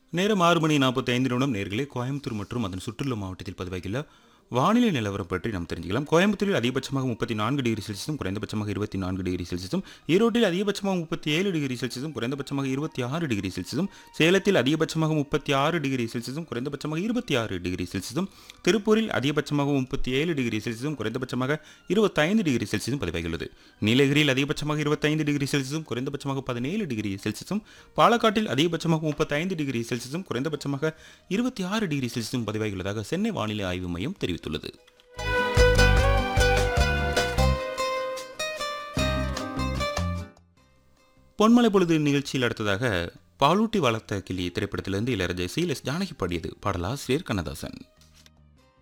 நேரம் ஆறு மணி நாற்பத்தி ஐந்து நிமிடம் நேர்களே கோயம்புத்தூர் மற்றும் அதன் சுற்றுலா மாவட்டத்தில் பதிவாகியுள்ள வானிலை நிலவரம் பற்றி நாம் தெரிஞ்சுக்கலாம் கோயம்புத்தூரில் அதிகபட்சமாக முப்பத்தி நான்கு டிகிரி செல்சியஸும் குறைந்தபட்சமாக இருபத்தி நான்கு டிகிரி செல்சியஸும் ஈரோட்டில் அதிகபட்சமாக முப்பத்தி ஏழு டிகிரி செல்சியஸும் குறைந்தபட்சமாக இருபத்தி ஆறு டிகிரி செல்சியஸும் சேலத்தில் அதிகபட்சமாக முப்பத்தி ஆறு டிகிரி செல்சியஸும் குறைந்தபட்சமாக இருபத்தி ஆறு டிகிரி செல்சியஸும் திருப்பூரில் அதிகபட்சமாக முப்பத்தி ஏழு டிகிரி செல்சியஸும் குறைந்தபட்சமாக இருபத்தைந்து டிகிரி செல்சியஸும் பதிவாகியுள்ளது நீலகிரியில் அதிகபட்சமாக இருபத்தைந்து டிகிரி செல்சியஸும் குறைந்தபட்சமாக பதினேழு டிகிரி செல்சியஸும் பாலக்காட்டில் அதிகபட்சமாக முப்பத்தைந்து டிகிரி செல்சியஸும் குறைந்தபட்சமாக இருபத்தி ஆறு டிகிரி செல்சியஸும் பதிவாகியுள்ளதாக சென்னை வானிலை ஆய்வு மையம் தெரிவித்துள்ளது பொன்மலை பொழுது நிகழ்ச்சியில் அடுத்ததாக பாலூட்டி வளர்த்த கிளி திரைப்படத்திலிருந்து இளையராஜா சி எஸ் ஜானகி பாடியது பாடலாசிரியர் கண்ணதாசன்